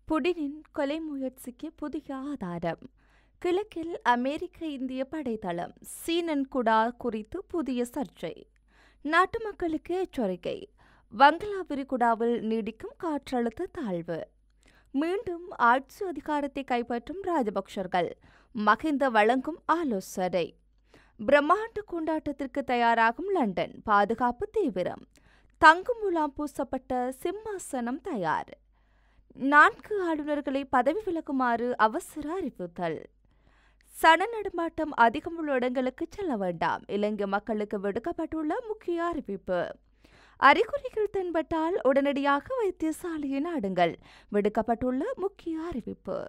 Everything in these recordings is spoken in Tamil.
புடினின் கொலை முயற்சிக்கு புதிய ஆதாரம் கிழக்கில் அமெரிக்க இந்திய படைத்தளம் சீனன் குடா குறித்து புதிய சர்ச்சை நாட்டு மக்களுக்கு எச்சரிக்கை வங்களா விரிகுடாவில் நீடிக்கும் காற்றழுத்த தாழ்வு மீண்டும் ஆட்சி அதிகாரத்தை கைப்பற்றும் ராஜபக்சர்கள் மகிந்த வழங்கும் ஆலோசனை பிரம்மாண்ட கொண்டாட்டத்திற்கு தயாராகும் லண்டன் பாதுகாப்பு தீவிரம் தங்கும் முலாம் பூசப்பட்ட சிம்மாசனம் தயார் நான்கு ஆளுநர்களை பதவி விலகுமாறு அவசர அறிவுறுத்தல் சன நடமாட்டம் அதிகம் உள்ள இடங்களுக்கு செல்ல வேண்டாம் இலங்கை மக்களுக்கு விடுக்கப்பட்டுள்ள முக்கிய அறிவிப்பு அறிகுறிகள் தென்பட்டால் உடனடியாக வைத்தியசாலையை நாடுங்கள் விடுக்கப்பட்டுள்ள முக்கிய அறிவிப்பு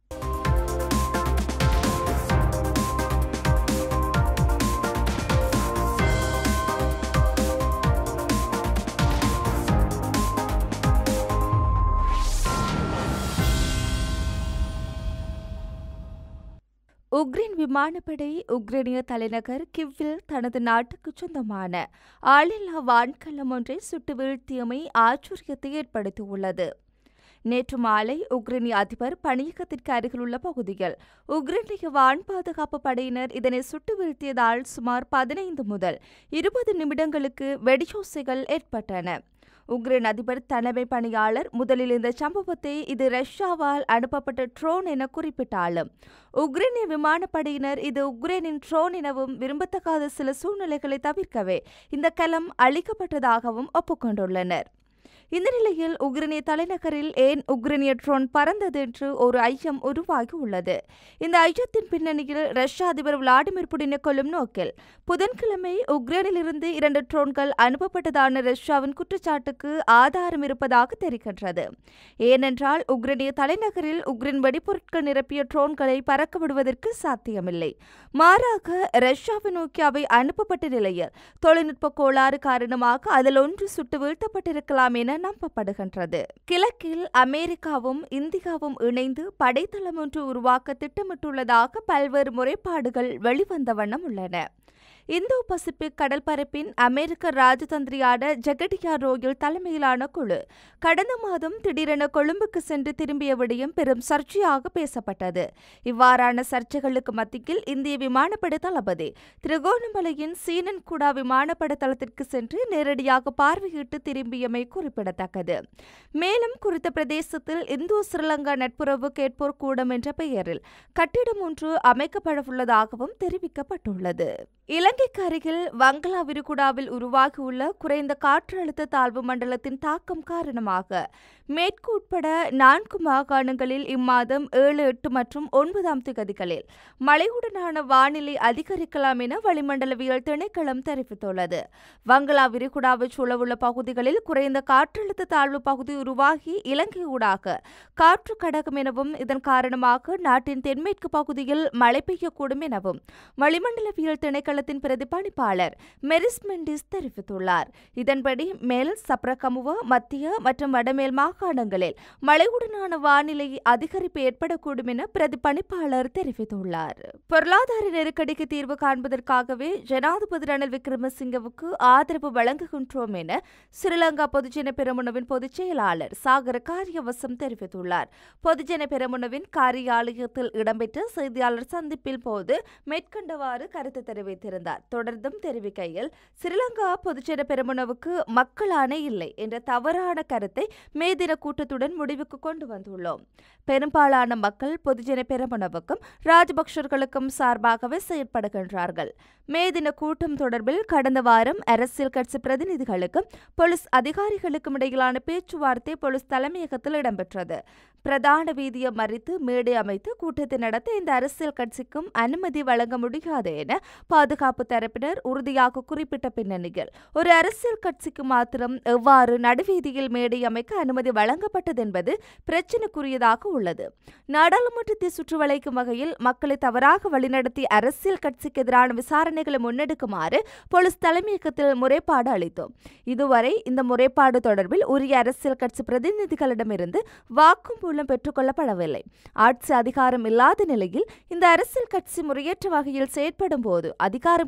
உக்ரைன் விமானப்படை உக்ரைனிய தலைநகர் கிவ்வில் தனது நாட்டுக்கு சொந்தமான ஆளில்லா வான்கலம் ஒன்றை சுட்டு வீழ்த்தியமை ஆச்சரியத்தை ஏற்படுத்தியுள்ளது நேற்று மாலை உக்ரைனிய அதிபர் பணியகத்திற்கு அருகிலுள்ள பகுதியில் உக்ரைனிய வான் பாதுகாப்பு படையினர் இதனை சுட்டு வீழ்த்தியதால் சுமார் பதினைந்து முதல் இருபது நிமிடங்களுக்கு வெடியோசைகள் ஏற்பட்டன உக்ரைன் அதிபர் தலைமை பணியாளர் முதலில் இந்த சம்பவத்தை இது ரஷ்யாவால் அனுப்பப்பட்ட ட்ரோன் என குறிப்பிட்டாலும் உக்ரைனிய விமானப்படையினர் இது உக்ரைனின் ட்ரோன் எனவும் விரும்பத்தகாத சில சூழ்நிலைகளை தவிர்க்கவே இந்த கலம் அளிக்கப்பட்டதாகவும் ஒப்புக்கொண்டுள்ளனர் இந்த நிலையில் உக்ரைனிய தலைநகரில் ஏன் உக்ரைனிய ட்ரோன் பறந்தது என்று ஒரு ஐயம் உருவாகி உள்ளது இந்த ஐயத்தின் பின்னணியில் ரஷ்ய அதிபர் விளாடிமிர் புடினை கொல்லும் நோக்கில் புதன்கிழமை உக்ரைனிலிருந்து இரண்டு ட்ரோன்கள் அனுப்பப்பட்டதான ரஷ்யாவின் குற்றச்சாட்டுக்கு ஆதாரம் இருப்பதாக தெரிகின்றது ஏனென்றால் உக்ரைனிய தலைநகரில் உக்ரைன் வெடிப்பொருட்கள் நிரப்பிய ட்ரோன்களை பறக்க விடுவதற்கு சாத்தியமில்லை மாறாக ரஷ்யாவை நோக்கி அவை அனுப்பப்பட்ட நிலையில் தொழில்நுட்ப கோளாறு காரணமாக அதில் ஒன்று சுட்டு வீழ்த்தப்பட்டிருக்கலாம் என நம்பப்படுகின்றது கிழக்கில் அமெரிக்காவும் இந்தியாவும் இணைந்து படைத்தளம் ஒன்று உருவாக்க திட்டமிட்டுள்ளதாக பல்வேறு முறைப்பாடுகள் வெளிவந்த வண்ணம் உள்ளன இந்தோ பசிபிக் கடற்பரப்பின் அமெரிக்க ராஜதந்திரியான ஜெகடியா ரோயல் தலைமையிலான குழு கடந்த மாதம் திடீரென கொழும்புக்கு சென்று திரும்பிய விடயம் பெரும் சர்ச்சையாக பேசப்பட்டது இவ்வாறான சர்ச்சைகளுக்கு மத்தியில் இந்திய விமானப்படை தளபதி திருகோணமலையின் சீனன் குடா விமானப்பட தளத்திற்கு சென்று நேரடியாக பார்வையிட்டு திரும்பியமை குறிப்பிடத்தக்கது மேலும் குறித்த பிரதேசத்தில் இந்தோ ஸ்ரீலங்கா நட்புறவு கேட்போர் கூடம் என்ற பெயரில் கட்டிடம் ஒன்று அமைக்கப்படவுள்ளதாகவும் தெரிவிக்கப்பட்டுள்ளது இலங்கைக்கு அருகில் வங்களா விரிகுடாவில் உருவாகியுள்ள குறைந்த காற்றழுத்த தாழ்வு மண்டலத்தின் தாக்கம் காரணமாக மேற்கு உட்பட நான்கு மாகாணங்களில் இம்மாதம் ஏழு எட்டு மற்றும் ஒன்பதாம் திகதிகளில் மழையுடனான வானிலை அதிகரிக்கலாம் என வளிமண்டலவியல் திணைக்களம் தெரிவித்துள்ளது வங்களா விரிகுடாவை சூழவுள்ள பகுதிகளில் குறைந்த காற்றழுத்த தாழ்வு பகுதி உருவாகி இலங்கை ஊடாக காற்று கடகம் எனவும் இதன் காரணமாக நாட்டின் தென்மேற்கு பகுதியில் மழை பெய்யக்கூடும் எனவும் வளிமண்டலவியல் திணைக்களத்தின் பிரதிபலிப்பாளர் மெரிஸ் மெண்டிஸ் தெரிவித்துள்ளார் இதன்படி மேல் சப்ரகமுவ மத்திய மற்றும் வடமேல் மாகாணங்களில் மழையுடனான வானிலை அதிகரிப்பு ஏற்படக்கூடும் என பிரதிபலிப்பாளர் தெரிவித்துள்ளார் பொருளாதார நெருக்கடிக்கு தீர்வு காண்பதற்காகவே ஜனாதிபதி ரணில் விக்ரமசிங்கவுக்கு ஆதரவு வழங்குகின்றோம் என ஸ்ரீலங்கா பொதுஜன பெரமுனவின் பொதுச் செயலாளர் சாகர காரியவசம் தெரிவித்துள்ளார் பொதுஜன பெரமுனவின் காரியாலயத்தில் இடம்பெற்ற செய்தியாளர் சந்திப்பில் போது மேற்கண்டவாறு கருத்து தெரிவித்திருந்தார் தொடர்ந்தும் தெரிவிக்கையில் ஸ்ரீலங்கா பொதுஜன பெரமுனவுக்கு மக்களான இல்லை என்ற தவறான கருத்தை மே தின கூட்டத்துடன் முடிவுக்கு கொண்டு வந்துள்ளோம் பெரும்பாலான மக்கள் பொதுஜன பெரமுனவுக்கும் ராஜபக்சர்களுக்கும் சார்பாகவே செயற்படுகின்றார்கள் மே தின கூட்டம் தொடர்பில் கடந்த வாரம் அரசியல் கட்சி பிரதிநிதிகளுக்கும் போலீஸ் அதிகாரிகளுக்கும் இடையிலான பேச்சுவார்த்தை போலீஸ் தலைமையகத்தில் இடம்பெற்றது பிரதான வீதியை மறித்து மேடை அமைத்து கூட்டத்தை நடத்த இந்த அரசியல் கட்சிக்கும் அனுமதி வழங்க முடியாது என பாதுகாப்பு தரப்பினர் உறுதியாக குறிப்பிட்ட பின்னணியில் ஒரு அரசியல் கட்சிக்கு மாத்திரம் எவ்வாறு நடுவீதியில் மேடை அமைக்க அனுமதி வழங்கப்பட்டது என்பது பிரச்சினைக்குரியதாக உள்ளது நாடாளுமன்றத்தை சுற்றி வளைக்கும் வகையில் மக்களை தவறாக வழிநடத்தி அரசியல் கட்சிக்கு எதிரான விசாரணைகளை முன்னெடுக்குமாறு போலீஸ் தலைமையகத்தில் முறைப்பாடு அளித்தோம் இதுவரை இந்த முறைப்பாடு தொடர்பில் உரிய அரசியல் கட்சி பிரதிநிதிகளிடமிருந்து வாக்குமூலம் பெற்றுக்கொள்ளப்படவில்லை ஆட்சி அதிகாரம் இல்லாத நிலையில் இந்த அரசியல் கட்சி முறையற்ற வகையில் செயற்படும் போது அதிகாரம்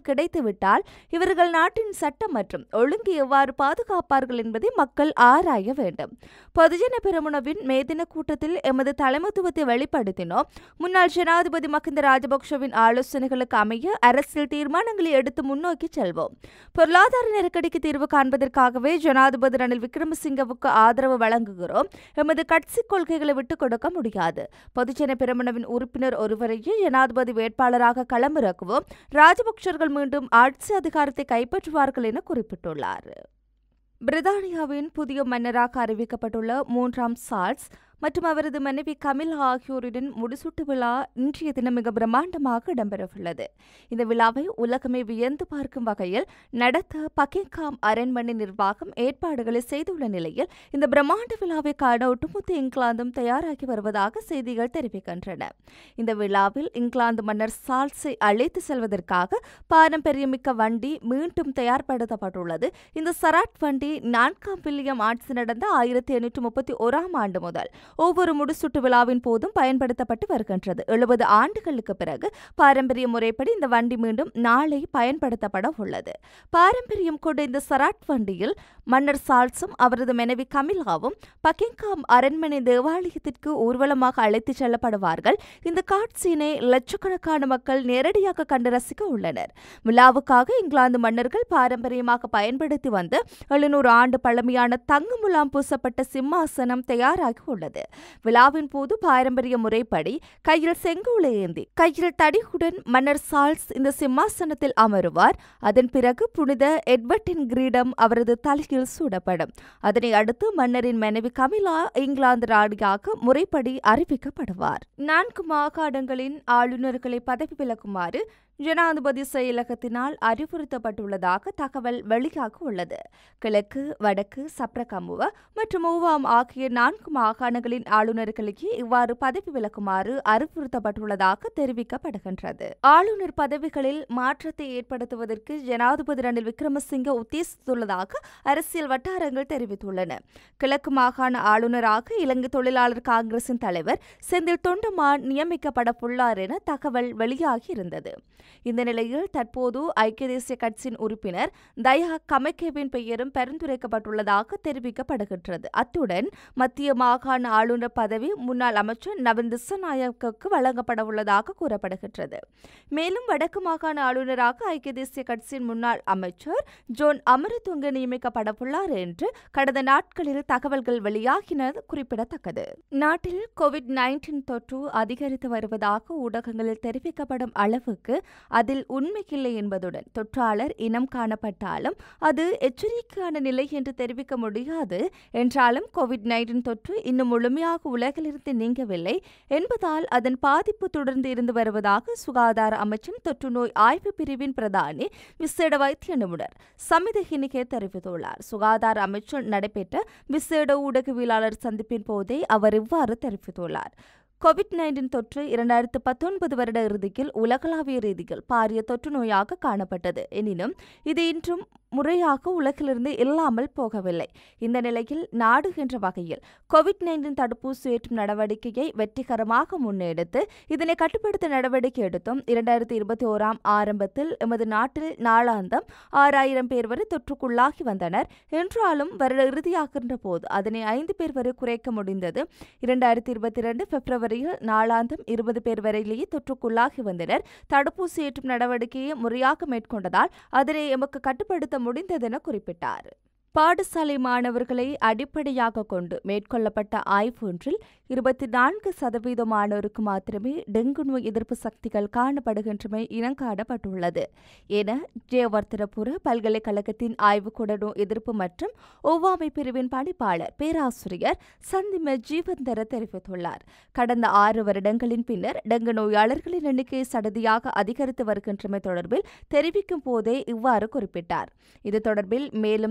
கிடைத்துவிட்டால் இவர்கள் நாட்டின் சட்டம் மற்றும் ஒழுங்கு எவ்வாறு பாதுகாப்பார்கள் என்பதை மக்கள் ஆராய வேண்டும் பொதுஜன பெரமுனவின் மேதின கூட்டத்தில் எமது தலைமைத்துவத்தை வெளிப்படுத்தினோம் முன்னாள் ஜனாதிபதி மகிந்த ராஜபக்ஷவின் ஆலோசனைகளுக்கு அமைய அரசியல் தீர்மானங்களை எடுத்து முன்னோக்கி செல்வோம் பொருளாதார நெருக்கடிக்கு தீர்வு காண்பதற்காகவே ஜனாதிபதி ரணில் விக்ரமசிங்கவுக்கு ஆதரவு வழங்குகிறோம் எமது கட்சி கொள்கைகளை விட்டுக் கொடுக்க முடியாது பொதுஜன பெரமுனவின் உறுப்பினர் ஒருவரையே ஜனாதிபதி வேட்பாளராக களமிறக்குவோம் ராஜபக்சர்கள் மீண்டும் ஆட்சி அதிகாரத்தை கைப்பற்றுவார்கள் என குறிப்பிட்டுள்ளார் பிரித்தானியாவின் புதிய மன்னராக அறிவிக்கப்பட்டுள்ள மூன்றாம் சார்ல்ஸ் மற்றும் அவரது மனைவி கமிலா ஆகியோருடன் முடிசூட்டு விழா இன்றைய தினம் மிக பிரம்மாண்டமாக இடம்பெறவுள்ளது இந்த விழாவை உலகமே வியந்து பார்க்கும் வகையில் நடத்த பக்கிங்காம் அரண்மனை நிர்வாகம் ஏற்பாடுகளை செய்துள்ள நிலையில் இந்த பிரம்மாண்ட விழாவை காண ஒட்டுமொத்த இங்கிலாந்தும் தயாராகி வருவதாக செய்திகள் தெரிவிக்கின்றன இந்த விழாவில் இங்கிலாந்து மன்னர் சார்ல்ஸை அழைத்து செல்வதற்காக பாரம்பரியமிக்க வண்டி மீண்டும் தயார்படுத்தப்பட்டுள்ளது இந்த சராட் வண்டி நான்காம் வில்லியம் ஆட்சி நடந்த ஆயிரத்தி எண்ணூற்று முப்பத்தி ஓராம் ஆண்டு முதல் ஒவ்வொரு முடிசூட்டு விழாவின் போதும் பயன்படுத்தப்பட்டு வருகின்றது எழுபது ஆண்டுகளுக்கு பிறகு பாரம்பரிய முறைப்படி இந்த வண்டி மீண்டும் நாளை பயன்படுத்தப்பட உள்ளது பாரம்பரியம் கொண்ட இந்த சராட் வண்டியில் மன்னர் சார்ல்ஸும் அவரது மனைவி கமிலாவும் பக்கிங்காம் அரண்மனை தேவாலயத்திற்கு ஊர்வலமாக அழைத்துச் செல்லப்படுவார்கள் இந்த காட்சியினை லட்சக்கணக்கான மக்கள் நேரடியாக கண்டு ரசிக்க உள்ளனர் விழாவுக்காக இங்கிலாந்து மன்னர்கள் பாரம்பரியமாக பயன்படுத்தி வந்த எழுநூறு ஆண்டு பழமையான தங்க முலாம் பூசப்பட்ட சிம்மாசனம் தயாராகி உள்ளது விழாவின் போது பாரம்பரிய முறைப்படி கையில் செங்கோலை ஏந்தி கையில் தடியுடன் மன்னர் சார்ல்ஸ் இந்த சிம்மாசனத்தில் அமருவார் அதன் பிறகு புனித எட்வர்டின் கிரீடம் அவரது தலையில் சூடப்படும் அதனை அடுத்து மன்னரின் மனைவி கமிலா இங்கிலாந்து ராணியாக முறைப்படி அறிவிக்கப்படுவார் நான்கு மாகாணங்களின் ஆளுநர்களை பதவி விலகுமாறு ஜனாதிபதி செயலகத்தினால் அறிவுறுத்தப்பட்டுள்ளதாக தகவல் வெளியாக உள்ளது கிழக்கு வடக்கு சப்ரகமுவ மற்றும் மூவாம் ஆகிய நான்கு மாகாணங்களின் ஆளுநர்களுக்கு இவ்வாறு பதவி விலக்குமாறு அறிவுறுத்தப்பட்டுள்ளதாக தெரிவிக்கப்படுகின்றது ஆளுநர் பதவிகளில் மாற்றத்தை ஏற்படுத்துவதற்கு ஜனாதிபதி ரணில் விக்ரமசிங்க உத்தேசித்துள்ளதாக அரசியல் வட்டாரங்கள் தெரிவித்துள்ளன கிழக்கு மாகாண ஆளுநராக இலங்கை தொழிலாளர் காங்கிரசின் தலைவர் செந்தில் தொண்டமான் நியமிக்கப்பட உள்ளார் என தகவல் வெளியாகி இருந்தது இந்த நிலையில் தற்போது ஐக்கிய தேசிய கட்சியின் உறுப்பினர் தயா கமக்கேவின் பெயரும் பரிந்துரைக்கப்பட்டுள்ளதாக தெரிவிக்கப்படுகின்றது அத்துடன் மத்திய மாகாண ஆளுநர் பதவி முன்னாள் அமைச்சர் நவீன் திசநாயக்கு வழங்கப்பட உள்ளதாக கூறப்படுகின்றது மேலும் வடக்கு மாகாண ஆளுநராக ஐக்கிய தேசிய கட்சியின் முன்னாள் அமைச்சர் ஜோன் அமரதுங்க நியமிக்கப்பட உள்ளார் என்று கடந்த நாட்களில் தகவல்கள் வெளியாகினது குறிப்பிடத்தக்கது நாட்டில் கோவிட் நைன்டீன் தொற்று அதிகரித்து வருவதாக ஊடகங்களில் தெரிவிக்கப்படும் அளவுக்கு அதில் உண்மையில்லை என்பதுடன் தொற்றாளர் இனம் காணப்பட்டாலும் அது எச்சரிக்கையான நிலை என்று தெரிவிக்க முடியாது என்றாலும் கோவிட் நைன்டீன் தொற்று இன்னும் முழுமையாக உலகிலிருந்து நீங்கவில்லை என்பதால் அதன் பாதிப்பு தொடர்ந்து இருந்து வருவதாக சுகாதார அமைச்சின் தொற்று நோய் ஆய்வு பிரிவின் பிரதானி விசேட வைத்திய நிபுணர் சமித ஹினிகே தெரிவித்துள்ளார் சுகாதார அமைச்சர் நடைபெற்ற விசேட ஊடகவியலாளர் சந்திப்பின் போதே அவர் இவ்வாறு தெரிவித்துள்ளார் கோவிட் நைன்டீன் தொற்று இரண்டாயிரத்து பத்தொன்பது வருட இறுதியில் உலகளாவிய ரீதியில் பாரிய தொற்று நோயாக காணப்பட்டது எனினும் இது இன்றும் முறையாக உலகிலிருந்து இல்லாமல் போகவில்லை இந்த நிலையில் நாடு என்ற வகையில் கோவிட் நைன்டீன் தடுப்பூசி ஏற்றும் நடவடிக்கையை வெற்றிகரமாக முன்னெடுத்து இதனை கட்டுப்படுத்த நடவடிக்கை எடுத்தும் இரண்டாயிரத்தி இருபத்தி ஓராம் ஆரம்பத்தில் எமது நாட்டில் நாளாந்தம் ஆறாயிரம் பேர் வரை தொற்றுக்குள்ளாகி வந்தனர் என்றாலும் வருட இறுதியாகின்ற போது அதனை ஐந்து பேர் வரை குறைக்க முடிந்தது இரண்டாயிரத்தி இருபத்தி இரண்டு பிப்ரவரியில் நாளாந்தம் இருபது பேர் வரையிலேயே தொற்றுக்குள்ளாகி வந்தனர் தடுப்பூசி ஏற்றும் நடவடிக்கையை முறையாக மேற்கொண்டதால் அதனை எமக்கு கட்டுப்படுத்த முடிந்ததென குறிப்பிட்டார் பாடசாலை மாணவர்களை அடிப்படையாக கொண்டு மேற்கொள்ளப்பட்ட ஆய்வு ஒன்றில் இருபத்தி நான்கு சதவீத மாணவருக்கு மாத்திரமே டெங்கு நோய் எதிர்ப்பு சக்திகள் காணப்படுகின்றமை இனங்காணப்பட்டுள்ளது என ஜெயவர்த்தனபுர பல்கலைக்கழகத்தின் ஆய்வுக்கூட நோய் எதிர்ப்பு மற்றும் ஒவ்வாமை பிரிவின் பணிப்பாளர் பேராசிரியர் சந்திம ஜீவந்தர தெரிவித்துள்ளார் கடந்த ஆறு வருடங்களின் பின்னர் டெங்கு நோயாளர்களின் எண்ணிக்கை சடதியாக அதிகரித்து வருகின்றமை தொடர்பில் தெரிவிக்கும் போதே இவ்வாறு குறிப்பிட்டார் இது தொடர்பில் மேலும் தெரிவித்த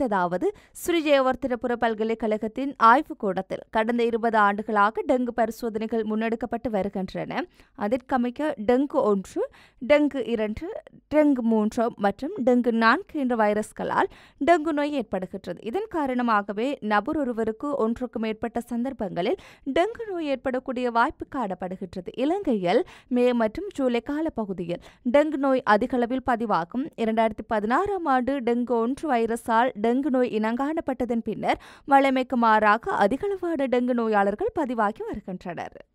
தெரிவித்ததாவது ஸ்ரீஜெயவர்த்தனபுர பல்கலைக்கழகத்தின் ஆய்வுக் கூடத்தில் கடந்த இருபது ஆண்டுகளாக டெங்கு பரிசோதனைகள் முன்னெடுக்கப்பட்டு வருகின்றன அதற்கமைக்க டெங்கு ஒன்று டெங்கு இரண்டு டெங்கு மூன்று மற்றும் டெங்கு நான்கு என்ற வைரஸ்களால் டெங்கு நோய் ஏற்படுகின்றது இதன் காரணமாகவே நபர் ஒருவருக்கு ஒன்றுக்கு மேற்பட்ட சந்தர்ப்பங்களில் டெங்கு நோய் ஏற்படக்கூடிய வாய்ப்பு காணப்படுகின்றது இலங்கையில் மே மற்றும் ஜூலை கால பகுதியில் டெங்கு நோய் அதிகளவில் பதிவாகும் இரண்டாயிரத்தி பதினாறாம் ஆண்டு டெங்கு ஒன்று வைரஸால் டெங்கு நோய் இனங்காணப்பட்டதன் பின்னர் வழமைக்கு மாறாக அதிகளவான டெங்கு நோயாளர்கள் பதிவாகி வருகின்றனர்